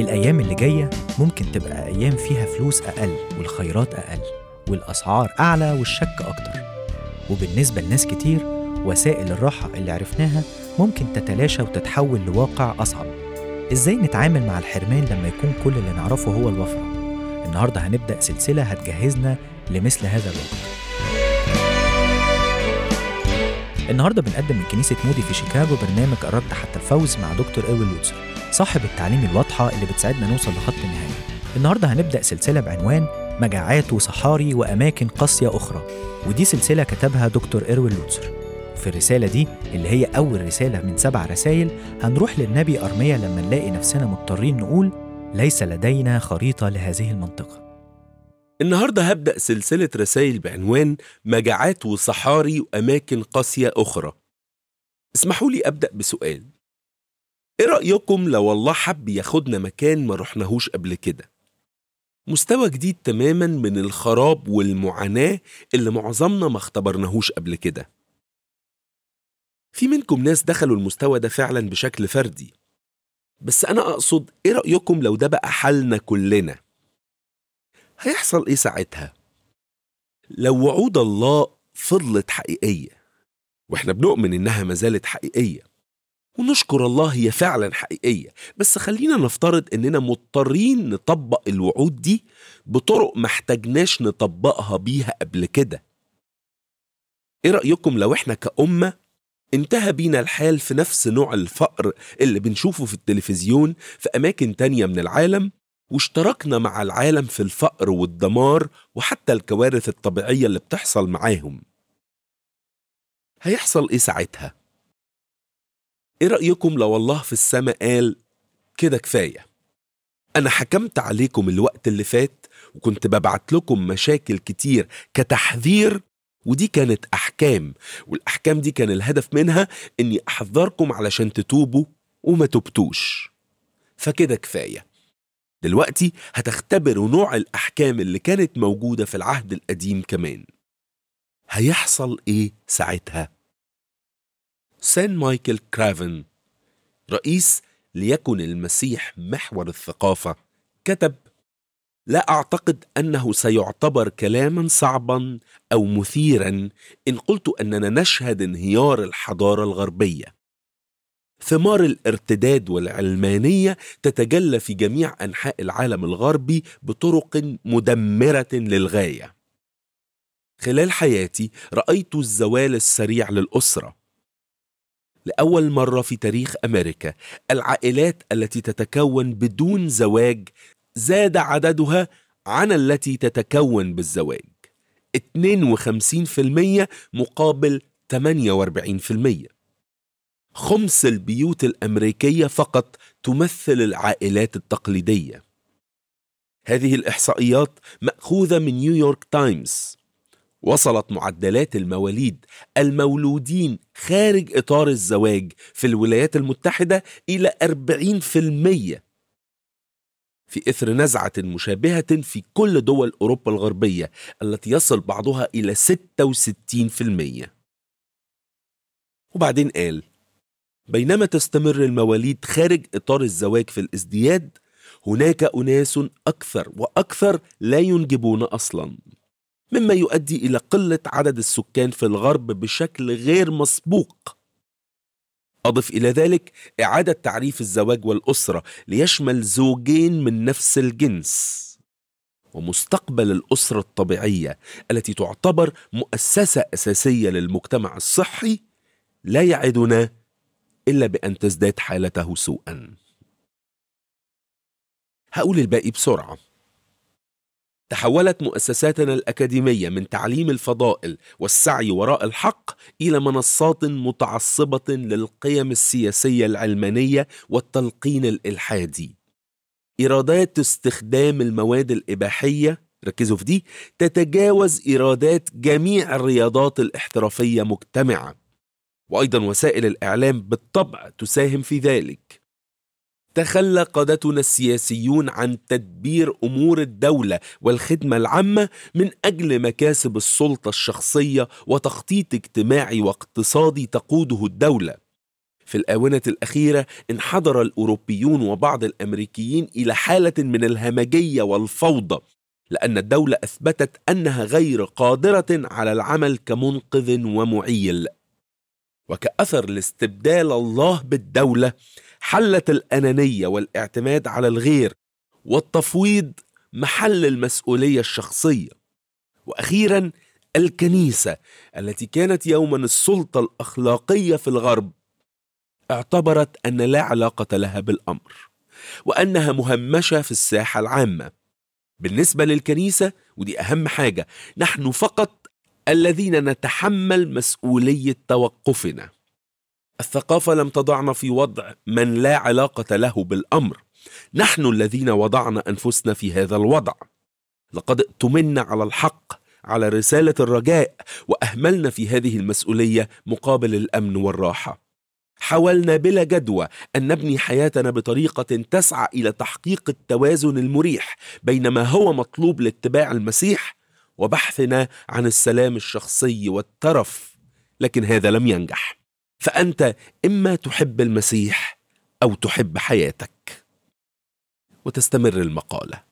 الأيام اللي جاية ممكن تبقى أيام فيها فلوس أقل والخيرات أقل والأسعار أعلى والشك أكتر وبالنسبة لناس كتير وسائل الراحة اللي عرفناها ممكن تتلاشى وتتحول لواقع أصعب إزاي نتعامل مع الحرمان لما يكون كل اللي نعرفه هو الوفرة النهاردة هنبدأ سلسلة هتجهزنا لمثل هذا الوقت النهارده بنقدم من كنيسة مودي في شيكاغو برنامج قربت حتى الفوز مع دكتور إيوين لوتسر صاحب التعليم الواضحة اللي بتساعدنا نوصل لخط النهاية النهارده هنبدأ سلسلة بعنوان مجاعات وصحاري وأماكن قاسية أخرى ودي سلسلة كتبها دكتور إيروين لوتسر في الرسالة دي اللي هي أول رسالة من سبع رسائل هنروح للنبي أرميا لما نلاقي نفسنا مضطرين نقول ليس لدينا خريطة لهذه المنطقة النهاردة هبدأ سلسلة رسائل بعنوان مجاعات وصحاري وأماكن قاسية أخرى اسمحوا لي أبدأ بسؤال إيه رأيكم لو الله حب ياخدنا مكان ما رحناهوش قبل كده مستوى جديد تماما من الخراب والمعاناة اللي معظمنا ما اختبرناهوش قبل كده في منكم ناس دخلوا المستوى ده فعلا بشكل فردي بس أنا أقصد إيه رأيكم لو ده بقى حالنا كلنا هيحصل ايه ساعتها لو وعود الله فضلت حقيقيه واحنا بنؤمن انها ما زالت حقيقيه ونشكر الله هي فعلا حقيقيه بس خلينا نفترض اننا مضطرين نطبق الوعود دي بطرق ما احتاجناش نطبقها بيها قبل كده ايه رايكم لو احنا كامه انتهى بينا الحال في نفس نوع الفقر اللي بنشوفه في التلفزيون في اماكن تانية من العالم واشتركنا مع العالم في الفقر والدمار وحتى الكوارث الطبيعية اللي بتحصل معاهم هيحصل ايه ساعتها؟ ايه رأيكم لو الله في السماء قال كده كفاية أنا حكمت عليكم الوقت اللي فات وكنت ببعت لكم مشاكل كتير كتحذير ودي كانت أحكام والأحكام دي كان الهدف منها إني أحذركم علشان تتوبوا وما تبتوش فكده كفايه دلوقتي هتختبروا نوع الأحكام اللي كانت موجودة في العهد القديم كمان هيحصل إيه ساعتها؟ سان مايكل كرافن رئيس ليكن المسيح محور الثقافة كتب لا أعتقد أنه سيعتبر كلاما صعبا أو مثيرا إن قلت أننا نشهد انهيار الحضارة الغربية ثمار الارتداد والعلمانيه تتجلى في جميع انحاء العالم الغربي بطرق مدمره للغايه خلال حياتي رايت الزوال السريع للاسره لاول مره في تاريخ امريكا العائلات التي تتكون بدون زواج زاد عددها عن التي تتكون بالزواج 52% مقابل 48% خمس البيوت الامريكيه فقط تمثل العائلات التقليديه هذه الاحصائيات ماخوذه من نيويورك تايمز وصلت معدلات المواليد المولودين خارج اطار الزواج في الولايات المتحده الى 40% في اثر نزعه مشابهه في كل دول اوروبا الغربيه التي يصل بعضها الى 66% وبعدين قال بينما تستمر المواليد خارج اطار الزواج في الازدياد هناك اناس اكثر واكثر لا ينجبون اصلا مما يؤدي الى قله عدد السكان في الغرب بشكل غير مسبوق اضف الى ذلك اعاده تعريف الزواج والاسره ليشمل زوجين من نفس الجنس ومستقبل الاسره الطبيعيه التي تعتبر مؤسسه اساسيه للمجتمع الصحي لا يعدنا إلا بأن تزداد حالته سوءا هقول الباقي بسرعة تحولت مؤسساتنا الأكاديمية من تعليم الفضائل والسعي وراء الحق إلى منصات متعصبة للقيم السياسية العلمانية والتلقين الإلحادي إيرادات استخدام المواد الإباحية ركزوا في دي تتجاوز إيرادات جميع الرياضات الاحترافية مجتمعاً وايضا وسائل الاعلام بالطبع تساهم في ذلك تخلى قادتنا السياسيون عن تدبير امور الدوله والخدمه العامه من اجل مكاسب السلطه الشخصيه وتخطيط اجتماعي واقتصادي تقوده الدوله في الآونة الأخيرة انحدر الأوروبيون وبعض الأمريكيين إلى حالة من الهمجية والفوضى لأن الدولة أثبتت أنها غير قادرة على العمل كمنقذ ومعيل وكأثر لاستبدال الله بالدولة حلت الأنانية والاعتماد على الغير والتفويض محل المسؤولية الشخصية وأخيرا الكنيسة التي كانت يوما السلطة الأخلاقية في الغرب اعتبرت أن لا علاقة لها بالأمر وأنها مهمشة في الساحة العامة بالنسبة للكنيسة ودي أهم حاجة نحن فقط الذين نتحمل مسؤولية توقفنا الثقافة لم تضعنا في وضع من لا علاقة له بالأمر نحن الذين وضعنا أنفسنا في هذا الوضع لقد ائتمنا على الحق على رسالة الرجاء وأهملنا في هذه المسؤولية مقابل الأمن والراحة حاولنا بلا جدوى أن نبني حياتنا بطريقة تسعى إلى تحقيق التوازن المريح بين ما هو مطلوب لاتباع المسيح وبحثنا عن السلام الشخصي والترف لكن هذا لم ينجح فأنت إما تحب المسيح أو تحب حياتك وتستمر المقالة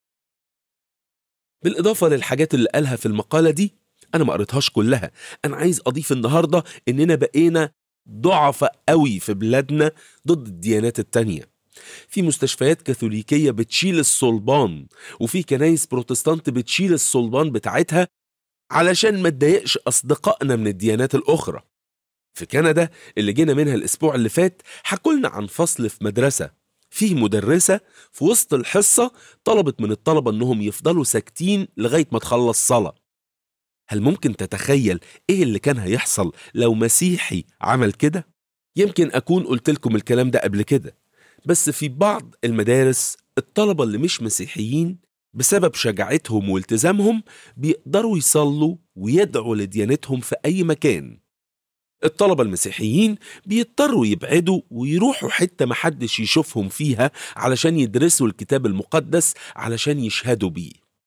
بالإضافة للحاجات اللي قالها في المقالة دي أنا ما قريتهاش كلها أنا عايز أضيف النهاردة إننا بقينا ضعفاء قوي في بلادنا ضد الديانات التانية في مستشفيات كاثوليكية بتشيل الصلبان وفي كنايس بروتستانت بتشيل الصلبان بتاعتها علشان ما تضايقش أصدقائنا من الديانات الأخرى في كندا اللي جينا منها الأسبوع اللي فات حكولنا عن فصل في مدرسة فيه مدرسة في وسط الحصة طلبت من الطلبة إنهم يفضلوا ساكتين لغاية ما تخلص صلاة هل ممكن تتخيل إيه اللي كان هيحصل لو مسيحي عمل كده؟ يمكن أكون قلت لكم الكلام ده قبل كده بس في بعض المدارس الطلبة اللي مش مسيحيين بسبب شجاعتهم والتزامهم بيقدروا يصلوا ويدعوا لديانتهم في أي مكان الطلبة المسيحيين بيضطروا يبعدوا ويروحوا حتة محدش يشوفهم فيها علشان يدرسوا الكتاب المقدس علشان يشهدوا بيه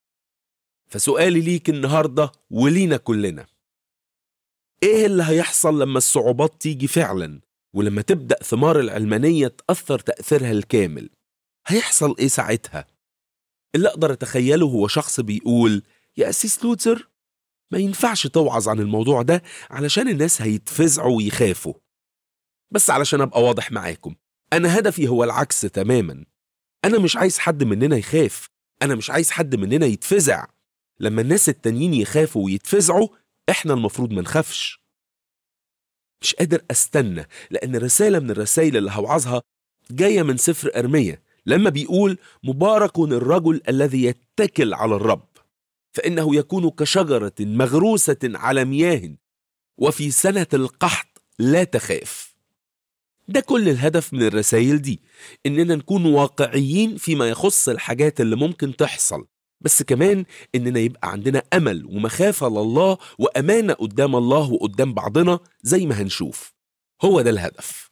فسؤالي ليك النهاردة ولينا كلنا ايه اللي هيحصل لما الصعوبات تيجي فعلا ولما تبدأ ثمار العلمانية تأثر تأثيرها الكامل هيحصل ايه ساعتها اللي اقدر اتخيله هو شخص بيقول يا أسيس لوتر ما ينفعش توعظ عن الموضوع ده علشان الناس هيتفزعوا ويخافوا بس علشان ابقى واضح معاكم انا هدفي هو العكس تماما انا مش عايز حد مننا يخاف انا مش عايز حد مننا يتفزع لما الناس التانيين يخافوا ويتفزعوا احنا المفروض ما نخافش مش قادر استنى لان رساله من الرسائل اللي هوعظها جايه من سفر ارميه لما بيقول مبارك الرجل الذي يتكل على الرب فانه يكون كشجره مغروسه على مياه وفي سنه القحط لا تخاف ده كل الهدف من الرسائل دي اننا نكون واقعيين فيما يخص الحاجات اللي ممكن تحصل بس كمان اننا يبقى عندنا امل ومخافه لله وامانه قدام الله وقدام بعضنا زي ما هنشوف هو ده الهدف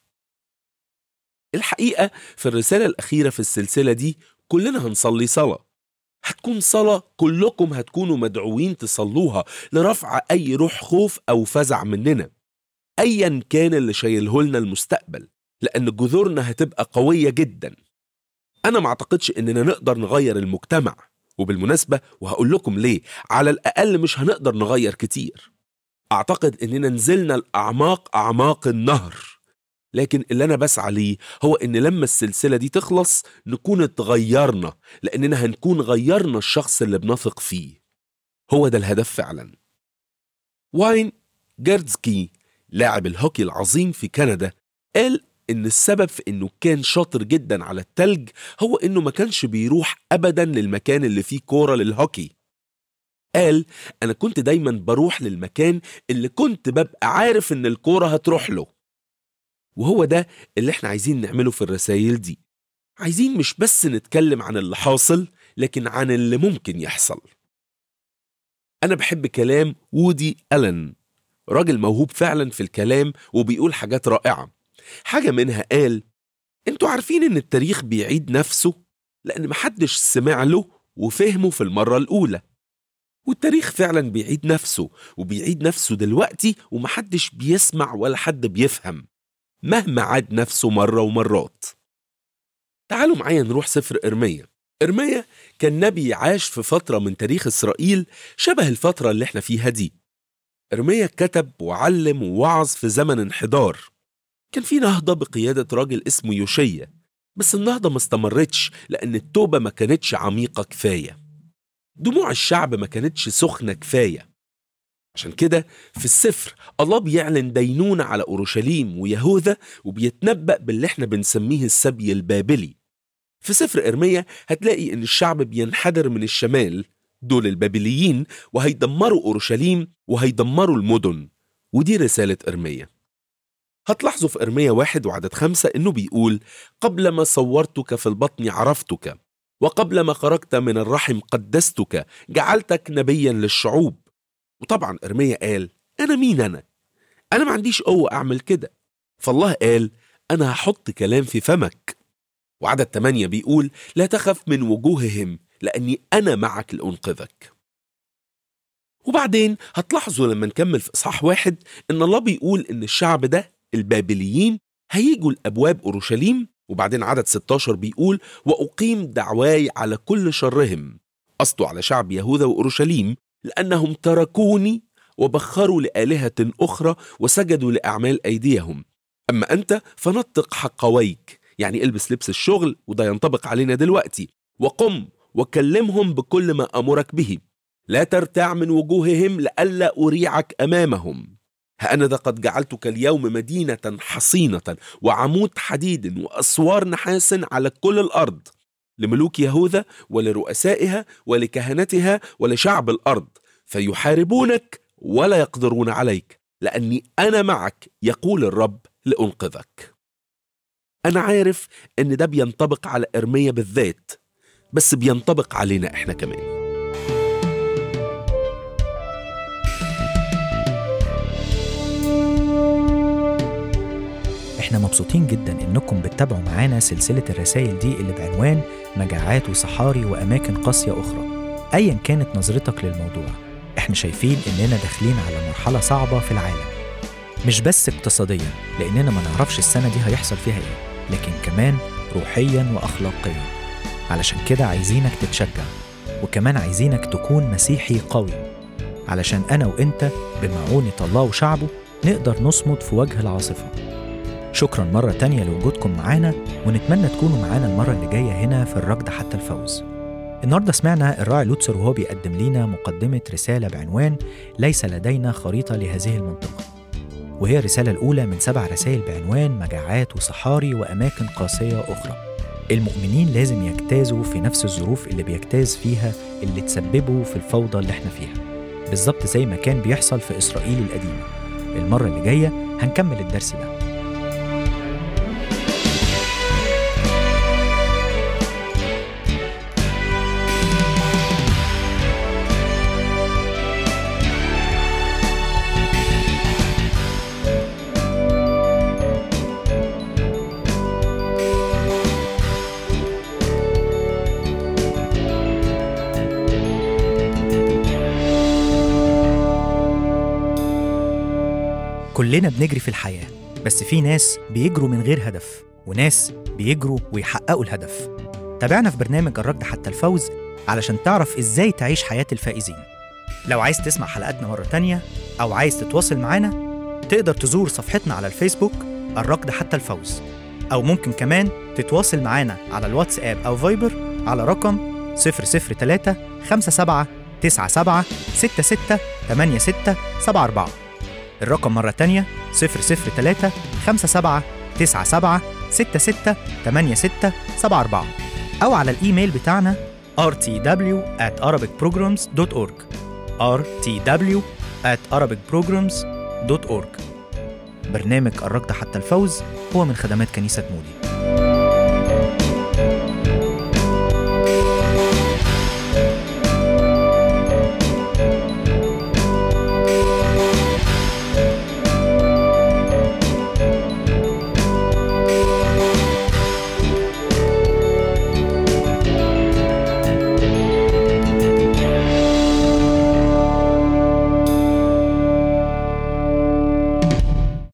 الحقيقه في الرساله الاخيره في السلسله دي كلنا هنصلي صلاه هتكون صلاة كلكم هتكونوا مدعوين تصلوها لرفع أي روح خوف أو فزع مننا أيا كان اللي شايله لنا المستقبل لأن جذورنا هتبقى قوية جدا أنا ما أعتقدش إننا نقدر نغير المجتمع وبالمناسبة وهقول لكم ليه على الأقل مش هنقدر نغير كتير أعتقد إننا نزلنا الأعماق أعماق النهر لكن اللي أنا بسعى ليه هو إن لما السلسلة دي تخلص نكون اتغيرنا لأننا هنكون غيرنا الشخص اللي بنثق فيه هو ده الهدف فعلا واين جيردزكي لاعب الهوكي العظيم في كندا قال إن السبب في إنه كان شاطر جدا على التلج هو إنه ما كانش بيروح أبدا للمكان اللي فيه كورة للهوكي قال أنا كنت دايما بروح للمكان اللي كنت ببقى عارف إن الكورة هتروح له وهو ده اللي احنا عايزين نعمله في الرسائل دي عايزين مش بس نتكلم عن اللي حاصل لكن عن اللي ممكن يحصل أنا بحب كلام وودي ألن راجل موهوب فعلا في الكلام وبيقول حاجات رائعة حاجة منها قال انتوا عارفين ان التاريخ بيعيد نفسه لأن محدش سمع له وفهمه في المرة الأولى والتاريخ فعلا بيعيد نفسه وبيعيد نفسه دلوقتي ومحدش بيسمع ولا حد بيفهم مهما عاد نفسه مرة ومرات تعالوا معايا نروح سفر إرميا إرميا كان نبي عاش في فترة من تاريخ إسرائيل شبه الفترة اللي احنا فيها دي إرميا كتب وعلم ووعظ في زمن انحدار كان في نهضة بقيادة راجل اسمه يوشيا بس النهضة ما استمرتش لأن التوبة ما كانتش عميقة كفاية دموع الشعب ما كانتش سخنة كفاية عشان كده في السفر الله بيعلن دينونة على أورشليم ويهوذا وبيتنبأ باللي احنا بنسميه السبي البابلي في سفر إرميا هتلاقي إن الشعب بينحدر من الشمال دول البابليين وهيدمروا أورشليم وهيدمروا المدن ودي رسالة إرميا هتلاحظوا في إرميا واحد وعدد خمسة إنه بيقول قبل ما صورتك في البطن عرفتك وقبل ما خرجت من الرحم قدستك جعلتك نبيا للشعوب وطبعا إرميا قال أنا مين أنا؟ أنا ما عنديش قوة أعمل كده فالله قال أنا هحط كلام في فمك وعدد 8 بيقول لا تخف من وجوههم لأني أنا معك لأنقذك وبعدين هتلاحظوا لما نكمل في إصحاح واحد إن الله بيقول إن الشعب ده البابليين هيجوا لأبواب أورشليم وبعدين عدد 16 بيقول وأقيم دعواي على كل شرهم قصده على شعب يهوذا وأورشليم لأنهم تركوني وبخروا لآلهة أخرى وسجدوا لأعمال أيديهم أما أنت فنطق حقويك يعني البس لبس الشغل وده ينطبق علينا دلوقتي وقم وكلمهم بكل ما أمرك به لا ترتع من وجوههم لئلا أريعك أمامهم ها أنا قد جعلتك اليوم مدينة حصينة وعمود حديد وأسوار نحاس على كل الأرض لملوك يهوذا ولرؤسائها ولكهنتها ولشعب الأرض فيحاربونك ولا يقدرون عليك لأني أنا معك يقول الرب لأنقذك أنا عارف إن ده بينطبق على إرميا بالذات بس بينطبق علينا إحنا كمان احنا مبسوطين جدا انكم بتتابعوا معانا سلسلة الرسائل دي اللي بعنوان مجاعات وصحاري وأماكن قاسية أخرى أيا كانت نظرتك للموضوع احنا شايفين إننا داخلين على مرحلة صعبة في العالم مش بس اقتصاديا لأننا ما نعرفش السنة دي هيحصل فيها ايه لكن كمان روحيا وأخلاقيا علشان كده عايزينك تتشجع وكمان عايزينك تكون مسيحي قوي علشان أنا وإنت بمعونة الله وشعبه نقدر نصمد في وجه العاصفة شكرا مرة تانية لوجودكم معانا ونتمنى تكونوا معانا المرة اللي جاية هنا في الركض حتى الفوز النهاردة سمعنا الراعي لوتسر وهو بيقدم لينا مقدمة رسالة بعنوان ليس لدينا خريطة لهذه المنطقة وهي الرسالة الأولى من سبع رسائل بعنوان مجاعات وصحاري وأماكن قاسية أخرى المؤمنين لازم يجتازوا في نفس الظروف اللي بيجتاز فيها اللي تسببوا في الفوضى اللي احنا فيها بالظبط زي ما كان بيحصل في إسرائيل القديمة المرة اللي جاية هنكمل الدرس ده كلنا بنجري في الحياة بس في ناس بيجروا من غير هدف وناس بيجروا ويحققوا الهدف تابعنا في برنامج الركض حتى الفوز علشان تعرف ازاي تعيش حياة الفائزين لو عايز تسمع حلقاتنا مرة تانية أو عايز تتواصل معانا تقدر تزور صفحتنا على الفيسبوك الركض حتى الفوز أو ممكن كمان تتواصل معانا على الواتساب أو فايبر على رقم 003 57 97 66 86 74 الرقم مرة تانية 003 57 97 66 86 74 أو على الإيميل بتاعنا rtw at arabicprograms.org rtw at arabicprograms.org برنامج الركض حتى الفوز هو من خدمات كنيسة مودي